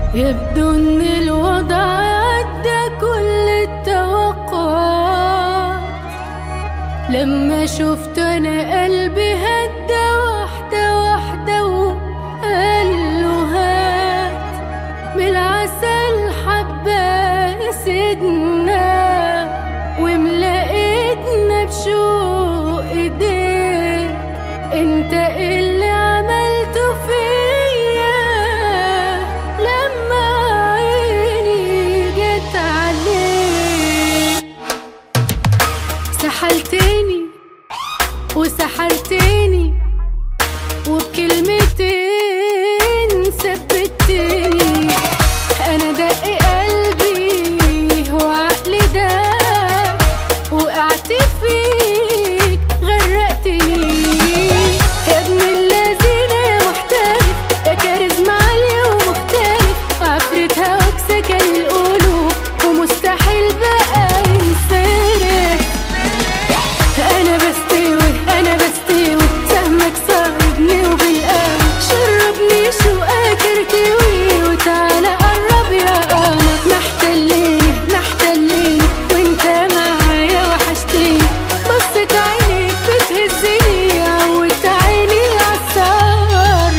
يبدو ان الوضع عدى كل التوقعات لما شفت انا قلبي هدى واحدة واحدة وقال له هات من العسل حبة سيدنا وملا ايدنا بشوق ايديك انت اللي عملته فيا لما عيني جت عليك سحلتني وسحرتني وبكلمتين ثبتني انا دق قلبي وعقلي ده وقعت فيك غرقتني يا ابن الذين يا محترف يا كاريزما عالية ومختلف وعفريت هواك سكن القلوب ومستحيل بقى ينصرف انا بستوي انا بستوي سهمك صاحبني وبالقلب شربني شوقك ارتوي وتعالى قرب يا قمر محتليني محتليني وانت معايا وحشتني بصت عينيك بتهزني عودت عيني عالسهر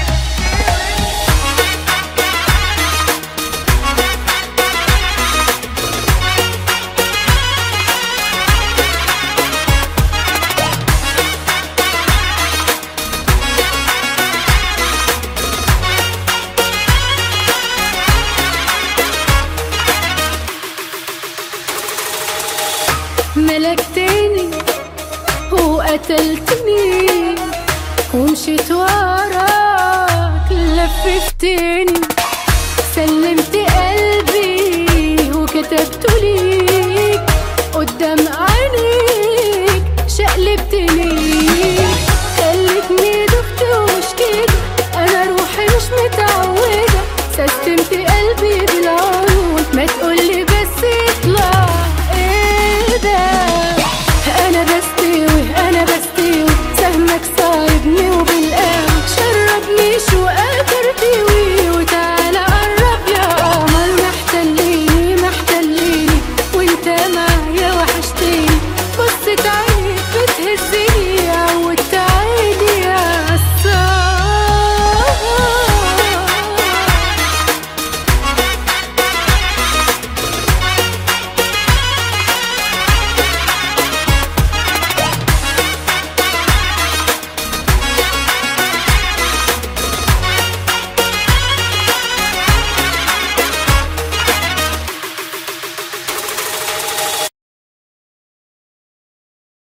ملكتني وقتلتني ومشيت وراك لففتني